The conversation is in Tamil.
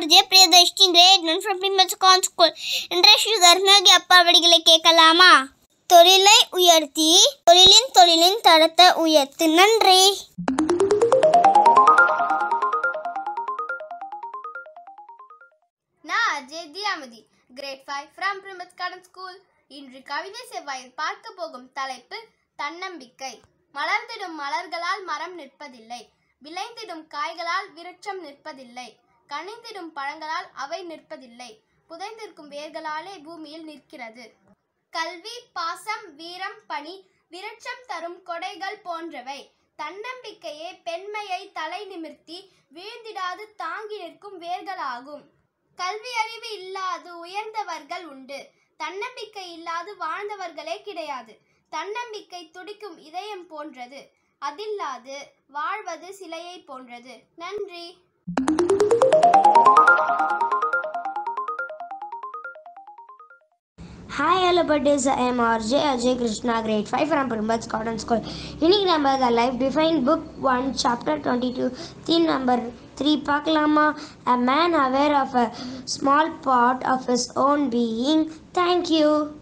RJ Priyadharshini grade one from பிரிமஸ்கான் ஸ்கூல் இன்றைய ஸ்ரீ தர்மயோகி அப்பா வடிகளை கேட்கலாமா தொழிலை உயர்த்தி தொழிலின் தொழிலின் தரத்தை உயர்த்து நன்றி நான் அஜய் தியாமதி கிரேட் ஃபைவ் ஃப்ரம் பிரிமத் கார்டன் ஸ்கூல் இன்று கவிதை செவ்வாயில் பார்க்க போகும் தலைப்பு தன்னம்பிக்கை மலர்ந்திடும் மலர்களால் மரம் நிற்பதில்லை விளைந்திடும் காய்களால் விருட்சம் நிற்பதில்லை கனிந்திடும் பழங்களால் அவை நிற்பதில்லை புதைந்திருக்கும் வேர்களாலே பூமியில் நிற்கிறது கல்வி பாசம் வீரம் பணி விருட்சம் தரும் கொடைகள் போன்றவை தன்னம்பிக்கையே பெண்மையை தலை நிமிர்த்தி வீழ்ந்திடாது தாங்கி நிற்கும் வேர்களாகும் கல்வி அறிவு இல்லாது உயர்ந்தவர்கள் உண்டு தன்னம்பிக்கை இல்லாது வாழ்ந்தவர்களே கிடையாது தன்னம்பிக்கை துடிக்கும் இதயம் போன்றது அதில்லாது வாழ்வது சிலையை போன்றது நன்றி hi hello buddies I'm RJ Ajay Krishna grade five from பிரிம்பர்ஸ் காட்டன் ஸ்கூல் இன்னைக்கு நம்ம the life divine book one chapter twenty two theme number three பார்க்கலாமா a man aware of a small part of his own being thank you